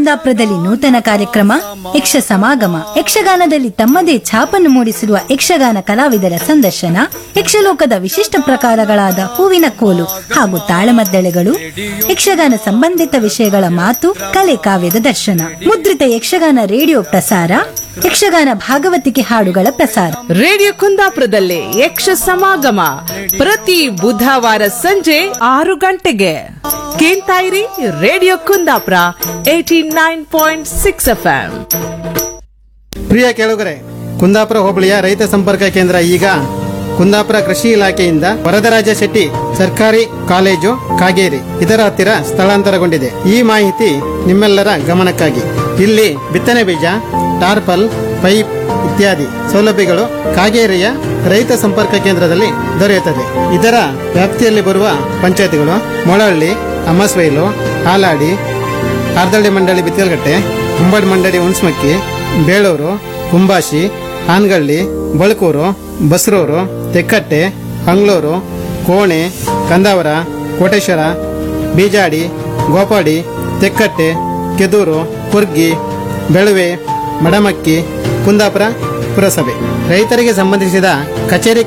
ಕುಂದಾಪುರದಲ್ಲಿ ನೂತನ ಕಾರ್ಯಕ್ರಮ ಯಕ್ಷ ಸಮಾಗಮ ಯಕ್ಷಗಾನದಲ್ಲಿ ತಮ್ಮದೇ ಛಾಪನ್ನು ಮೂಡಿಸಿರುವ ಯಕ್ಷಗಾನ ಕಲಾವಿದರ ಸಂದರ್ಶನ ಯಕ್ಷಲೋಕದ ವಿಶಿಷ್ಟ ಪ್ರಕಾರಗಳಾದ ಹೂವಿನ ಕೋಲು ಹಾಗೂ ತಾಳಮದ್ದಳೆಗಳು ಯಕ್ಷಗಾನ ಸಂಬಂಧಿತ ವಿಷಯಗಳ ಮಾತು ಕಲೆ ಕಾವ್ಯದ ದರ್ಶನ ಮುದ್ರಿತ ಯಕ್ಷಗಾನ ರೇಡಿಯೋ ಪ್ರಸಾರ ಯಕ್ಷಗಾನ ಭಾಗವತಿಕೆ ಹಾಡುಗಳ ಪ್ರಸಾರ ರೇಡಿಯೋ ಕುಂದಾಪುರದಲ್ಲಿ ಯಕ್ಷ ಸಮಾಗಮ ಪ್ರತಿ ಬುಧವಾರ ಸಂಜೆ ಆರು ಗಂಟೆಗೆ ಕೇಳ್ತಾ ಇರಿ radio Kundapura eighty nine point six F ಪ್ರಿಯ ಕೇಳುಗರೆ ಕುಂದಾಪುರ ಹೋಬಳಿಯ ರೈತ ಸಂಪರ್ಕ ಕೇಂದ್ರ ಈಗ ಕುಂದಾಪುರ ಕೃಷಿ ಇಲಾಖೆಯಿಂದ ವರದರಾಜ ಶೆಟ್ಟಿ ಸರ್ಕಾರಿ ಕಾಲೇಜು ಕಾಗೇರಿ ಇದರ ಹತ್ತಿರ ಸ್ಥಳಾಂತರಗೊಂಡಿದೆ ಈ ಮಾಹಿತಿ ನಿಮ್ಮೆಲ್ಲರ ಗಮನಕ್ಕಾಗಿ ಇಲ್ಲಿ ಬಿತ್ತನೆ ಬೀಜ ಟಾರ್ಪಲ್ ಪೈಪ್ ಇತ್ಯಾದಿ ಸೌಲಭ್ಯಗಳು ಕಾಗೇರಿಯ ರೈತ ಸಂಪರ್ಕ ಕೇಂದ್ರದಲ್ಲಿ ದೊರೆಯುತ್ತದೆ ಇದರ ವ್ಯಾಪ್ತಿಯಲ್ಲಿ ಬರುವ ಪಂಚಾಯತಿಗಳು ಮೊಳಹಳ್ಳಿ ಅಮ್ಮಸ್ವೈಲು ಹಾಲಾಡಿ ಆರ್ದಳ್ಳಿ ಮಂಡಳಿ ಬಿತ್ತಲ್ಗಟ್ಟೆ ಕುಂಬಡ್ ಮಂಡಳಿ ಹುಣಸ್ಮಕ್ಕಿ ಬೇಳೂರು ಕುಂಬಾಶಿ ಹಾನಗಳ್ಳಿ ಬಳಕೂರು ಬಸ್ರೂರು ತೆಕ್ಕಟ್ಟೆ ಅಂಗ್ಳೂರು ಕೋಣೆ ಕಂದಾವರ ಕೋಟೇಶ್ವರ ಬೀಜಾಡಿ ಗೋಪಾಡಿ ತೆಕ್ಕಟ್ಟೆ ಕೆದೂರು ಕುರ್ಗಿ ಬೆಳುವೆ ಮಡಮಕ್ಕಿ ಕುಂದಾಪುರ ಪುರಸಭೆ ರೈತರಿಗೆ ಸಂಬಂಧಿಸಿದ ಕಚೇರಿ